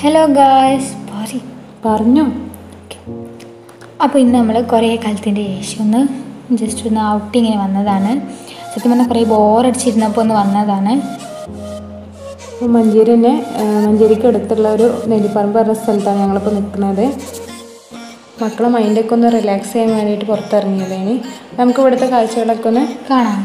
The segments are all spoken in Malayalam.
ഹലോ ഗായ്സ് പോരി പറഞ്ഞോ അപ്പോൾ ഇന്ന് നമ്മൾ കുറേ കാലത്തിൻ്റെ ശേഷം ഒന്ന് ജസ്റ്റ് ഒന്ന് ഔട്ടിങ്ങിന് വന്നതാണ് സത്യം പറഞ്ഞാൽ കുറേ ബോറടിച്ചിരുന്നപ്പോൾ ഒന്ന് വന്നതാണ് അപ്പോൾ മഞ്ചേരി തന്നെ ആ, മഞ്ചേരിക്ക് അടുത്തുള്ള ഒരു നെല്ലിപ്പറമ്പ് പറഞ്ഞ സ്ഥലത്താണ് ഞങ്ങളിപ്പോൾ നിൽക്കുന്നത് മക്കളെ മൈൻഡൊക്കെ ഒന്ന് റിലാക്സ് ചെയ്യാൻ വേണ്ടിയിട്ട് പുറത്തിറങ്ങിയതാണ് നമുക്ക് ഇവിടുത്തെ കാഴ്ചകളൊക്കെ ഒന്ന് കാണാം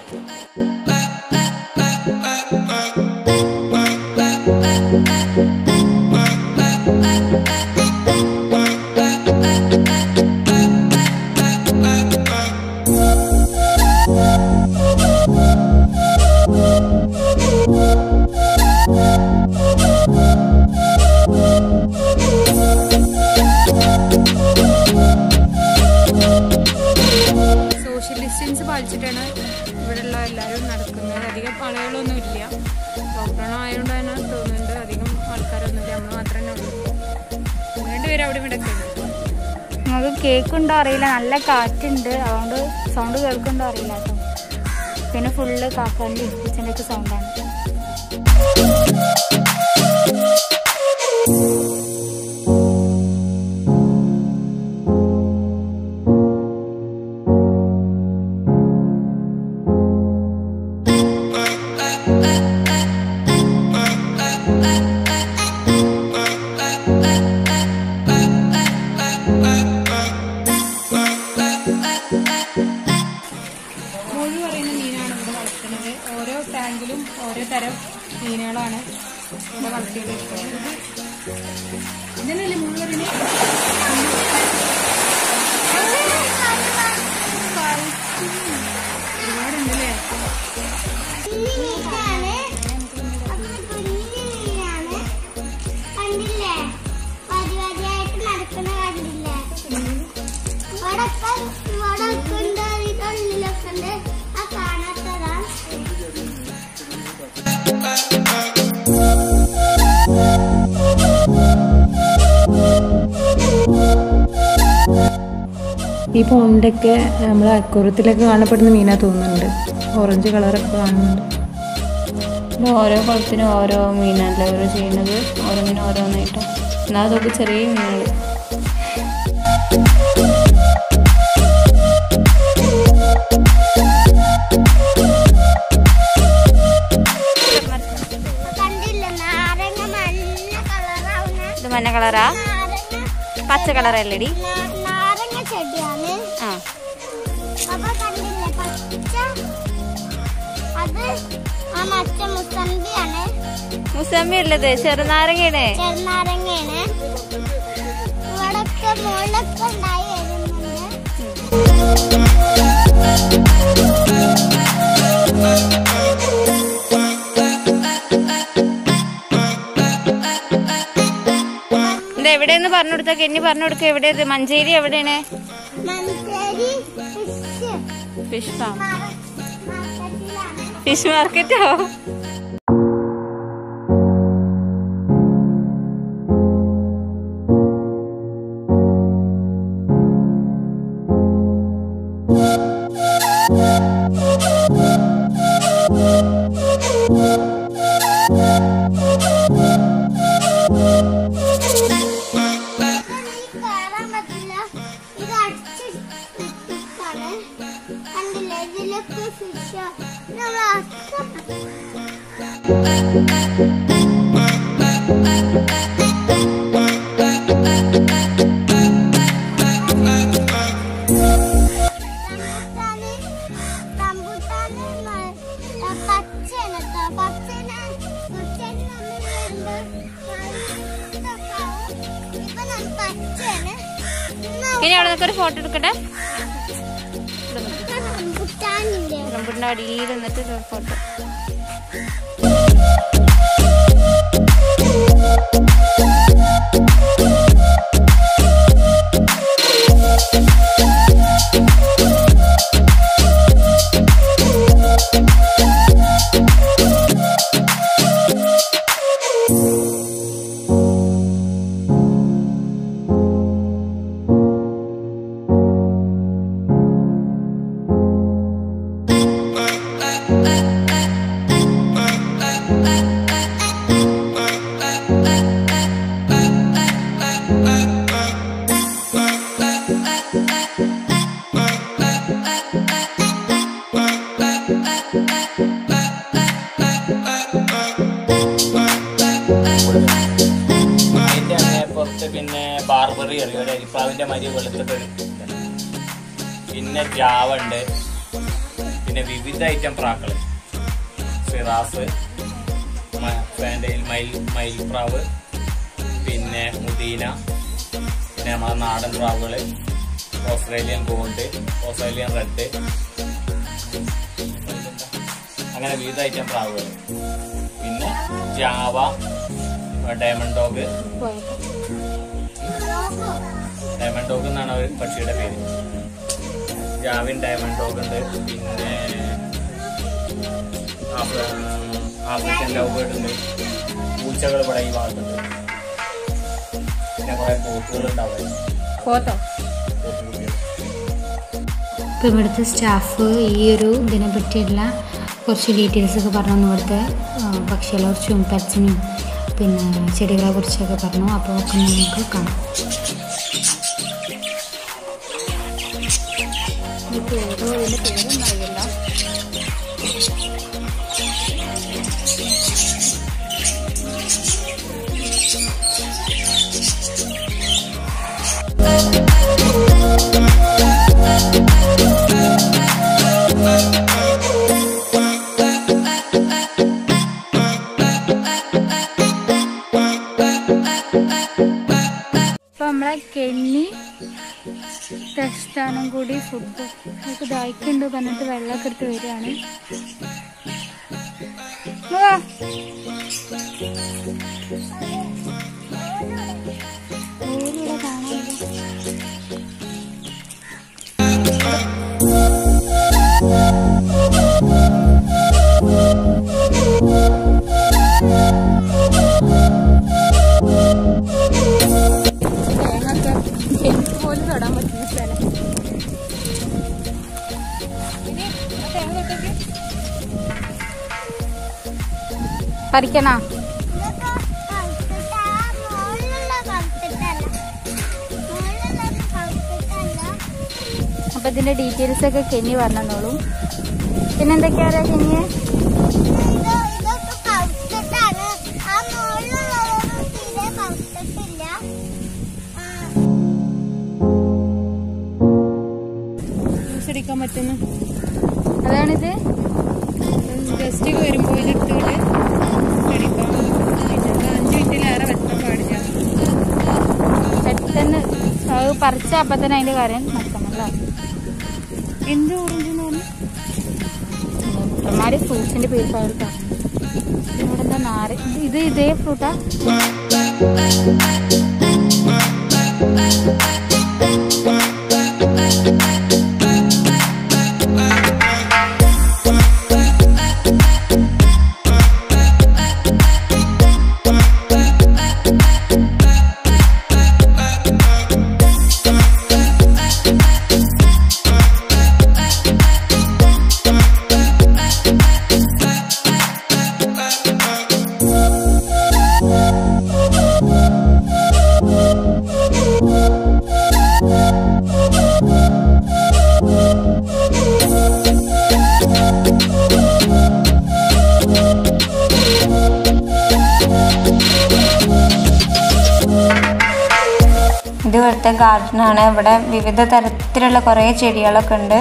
സോഷ്യൽ ഡിസ്റ്റൻസ് പാലിച്ചിട്ടാണ് ഇവിടെയുള്ള എല്ലാവരും നടക്കുന്നത് അധികം ആളുകളൊന്നും ഇല്ല ലോക്ക്ഡൗൺ ആയതുകൊണ്ട് തന്നെ തോന്നുന്നുണ്ട് അധികം ആൾക്കാരൊന്നുമില്ല നമ്മൾ മാത്രമേ ഉള്ളൂ രണ്ടുപേരും അവിടെ ഇവിടെ ഒക്കെ ഉണ്ട് നമുക്ക് കേൾക്കുണ്ടോ അറിയില്ല നല്ല കാറ്റുണ്ട് അതുകൊണ്ട് സൗണ്ട് കേൾക്കുണ്ടോ അറിയില്ല കേട്ടോ പിന്നെ ഫുള്ള് കാക്കാൻ്റെ കിച്ചൻ്റെ ഒക്കെ സൗണ്ടാണ് മുഴു പറയുന്ന മീനാണ് ഇവിടെ വളർത്തുന്നത് ഓരോ ടാങ്കിലും ഓരോ തരം മീനുകളാണ് ഇവിടെ വളർത്തിയെടുക്കുന്നത് ഇതിനല്ലേ മുഴു പറയുന്നത് ഒരുപാടുണ്ടല്ലേ കണ്ടില്ലേ പതിവതിയായിട്ട് നടക്കുന്ന കണ്ടില്ലേ ഇവിടൊക്കെ ഇവിടൊക്കെ ഉണ്ട് ഇതിന്റെ ഉള്ളിലൊക്കെ ഉണ്ട് ആ കാണാത്തതാ ഈ പോണ്ടൊക്കെ നമ്മൾ അക്കുറത്തിലൊക്കെ കാണപ്പെടുന്ന മീനാ തോന്നുന്നുണ്ട് ഓറഞ്ച് കളറൊക്കെ കാണുന്നുണ്ട് ഇത് ഓരോ കുളത്തിനും ഓരോ മീനല്ല ഓരോ ചെയ്യുന്നത് ഓരോന്നിനും ഓരോന്നായിട്ട് എന്നാൽ അതൊക്കെ ചെറിയ മീനുകൾ കണ്ടില്ലേ നാരങ്ങ മഞ്ഞ കളറാവുന്ന ഇത് മഞ്ഞ കളറാ നാരങ്ങ പച്ച കളറല്ലേടി നാ- നാരങ്ങ ചെടിയാണ് ആ അപ്പൊ കണ്ടില്ലേ പച്ച അത് ആ മച്ച മുസമ്പിയാണ് മുസമ്മി ഉള്ളത് ചെറുനാരങ്ങയാണ് ചെറുനാരങ്ങയാണ് ഇവിടൊക്കെ മുകളിലൊക്കെ ഉണ്ടായി വരുന്നുണ്ട് ഇത് എവിടെയെന്ന് പറഞ്ഞു കൊടുത്താ കെന്നി പറഞ്ഞു കൊടുക്ക എവിടെയത് മഞ്ചേരി എവിടെയാണ് മഞ്ചേരി ഫിഷ് ഫിഷ് ഫാം മാർക്കറ്റിലാണ് ഫിഷ് മാർക്കറ്റോ കയറാൻ പറ്റില്ല ഇത് അടിച്ചിട്ടാണ് കണ്ടില്ലേ ഇതിലൊക്കെ ഫിഷ് നമ്മൾ അക്കം റംബുട്ടാന് റംബുട്ടാന് മ- ആ, പച്ചയാണ് ട്ടോ. പച്ചന് പച്ചന് നമ്മൾ വരുമ്പോ ഇതൊക്കെ ആവും. ഇപ്പൊ നമ്മൾ പച്ചയാണ് ഇന്ന് ഇനി അവിടെ നിന്നൊക്കെ ഒരു ഫോട്ടോ എടുക്കട്ടെ റംബുട്ടാനില്ലേ റംബുട്ടിന്റെ അടിയിൽ നിന്നിട്ട് ഫോട്ടോ അതിന്റെ അങ്ങേ പുറത്ത് പിന്നെ ബാർബറി അറിയും ഒരു അരിപ്പാവിന്റെ മരി വെളുത്തിട്ട് പിന്നെ ജാവ ഉണ്ട് പിന്നെ വിവിധ ഐറ്റം പ്രാക്കള് സിറാസ് ഫാൻഡയിൽ മയിൽ മയിൽപ്രാവ് പിന്നെ മുദീന പിന്നെ നമ്മളെ നാടൻ പ്രാവുകള് ഓസ്ട്രേലിയൻ ഗോൾഡ് ഓസ്ട്രേലിയൻ റെഡ് അങ്ങനെ വിവിധ ഐറ്റം പ്രാവുകൾ പിന്നെ Java diamond dog diamond dog എന്നാണ് ഒരു പക്ഷിയുടെ പേര് ജാവിൻ ഡയമണ്ട് ഡോഗ് ഉണ്ട് പിന്നെ ആഫ്രി- ആഫ്രിക്കൻ ലവ് ബേർഡ് ഉണ്ട് പൂച്ചകൾ ഇവിടെ ഈ ഭാഗത്തുണ്ട് പിന്നെ കുറെ പോത്തുകൾ ഉണ്ടാവും പോത്തോ ഇപ്പോൾ ഇവിടുത്തെ സ്റ്റാഫ് ഈ ഒരു ഇതിനെ പറ്റിയുള്ള കുറച്ച് ഡീറ്റെയിൽസ് ഒക്കെ പറഞ്ഞു ഇവിടുത്തെ ആ, പക്ഷികളെ കുറിച്ചും പെറ്റ്സിനും പിന്നെ ചെടികളെ കുറിച്ചൊക്കെ പറഞ്ഞു അപ്പോൾ ഒക്കെ നമുക്ക് കാണാം ഇപ്പൊ നമ്മളെ കെണ്ണി പ്രസ്ഥാനം കൂടി ഫുഡ് നമുക്ക് ദാഹിക്കുന്നുണ്ട് പറഞ്ഞിട്ട് വെള്ളമൊക്കെ എടുത്ത് വരികയാണ് വാ. ഓരിവിടെ കാണാനില്ല. തേങ്ങൊക്കെ എനിക്ക് പോലും തൊടാൻ പറ്റുന്ന സ്ഥലം ഇനി ആ തേങ്ങ തൊട്ടേക്ക് പറിക്കണോ ഇതൊക്കെ കളിച്ചിട്ട് ആ മുകളിലുള്ള കളിച്ചിട്ടല്ല മുകളിലുള്ളത് കളിച്ചിട്ടല്ല അപ്പൊ ഇതിന്റെ ഡീറ്റെയിൽസ് ഒക്കെ കെന്നി പറഞ്ഞോളൂ പിന്നെന്തൊക്കെയാ അറിയാ കെന്നിയെ ഇത് ഇതൊക്കെ കളിച്ചിട്ടാണ് ആ മുകളിലുള്ളതൊന്നും തീരെ കളിച്ചിട്ടില്ല ആ ജ്യൂസ് അടിക്കാൻ പറ്റുന്ന അതാണിത് ഗസ്റ്റ് ഒക്കെ വരുമ്പോൾ ഇതെടുത്തിട്ട് അടിക്കാം പിന്നെ അഞ്ച് മിനിറ്റിലേറെ വെക്കാൻ പാടില്ല പെട്ടെന്ന് അത് പറിച്ച അപ്പൊ തന്നെ അതിന്റെ കാര്യം നടക്കണല്ലോ എന്ത് ഓറഞ്ച് എന്ന് പറഞ്ഞു ഡോക്ടർമാര് ഫ്രൂട്ട്സിന്റെ പേര് പറഞ്ഞു ഇവിടെ എന്താ നാര് ഇത് ഇത് ഇതേ ഫ്രൂട്ടാ ഇത് ഇവിടുത്തെ ഗാർഡനാണ് ഇവിടെ വിവിധ തരത്തിലുള്ള കുറേ ചെടികളൊക്കെ ഉണ്ട്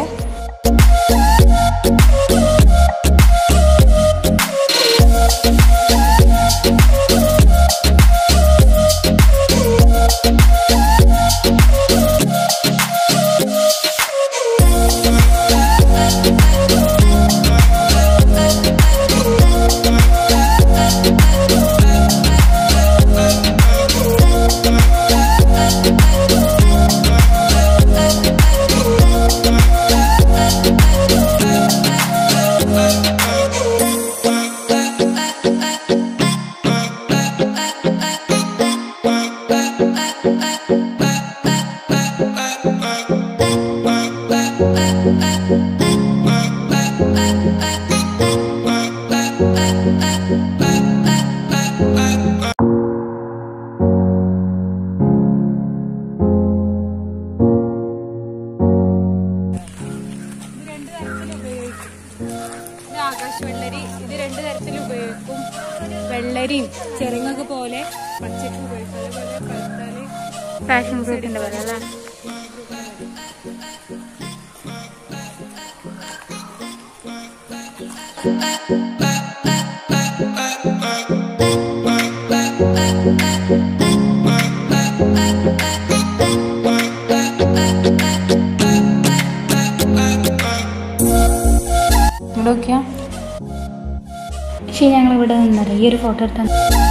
ചെരങ്ങൊക്കെ പോലെ പച്ചക്ക് ഉപയോഗിക്കും അതേപോലെ കറുത്താല് പാഷൻ ഫ്രൂട്ടിന്റെ പോലെ അല്ലേ ഇവിടെ നോക്കിയാ പക്ഷേ ഞങ്ങൾ ഇവിടെ നിന്നറിയാം ഈ ഒരു ഫോട്ടോ എടുത്താൽ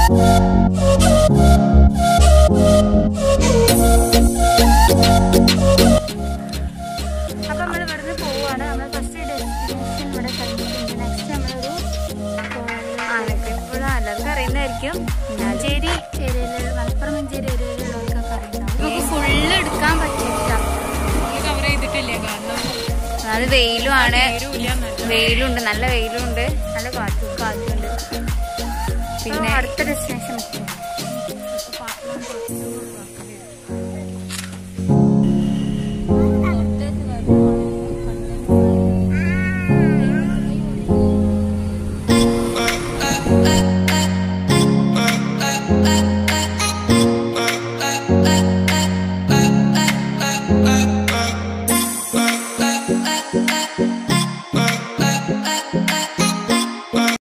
അപ്പൊ നമ്മൾ ഇവിടുന്ന് പോവാണ് നമ്മൾ ഫസ്റ്റ് ഡെസ്റ്റിനേഷൻ ഇവിടെ കഴിഞ്ഞിട്ടുണ്ട് നെക്സ്റ്റ് നമ്മളൊരു ആനൊക്കെ ഇപ്പോഴും എല്ലാവർക്കും അറിയുന്നതായിരിക്കും മഞ്ചേരി ഏരിയയിലുള്ള മലപ്പുറം മഞ്ചേരി ഏരിയയിലുള്ളവർക്കൊക്കെ അറിയുന്നുണ്ടാവും നമുക്ക് ഫുള്ള് എടുക്കാൻ പറ്റില്ല കവർ ചെയ്തിട്ടില്ലേ കാരണം അത് വെയിലുമാണ് പേരുമില്ല നല്ല വെയിലുണ്ട് നല്ല വെയിലുണ്ട് നല്ല കാറ്റും കാറ്റുണ്ട് പിന്നെ അടുത്ത ഡെസ്റ്റിനേഷൻ ആ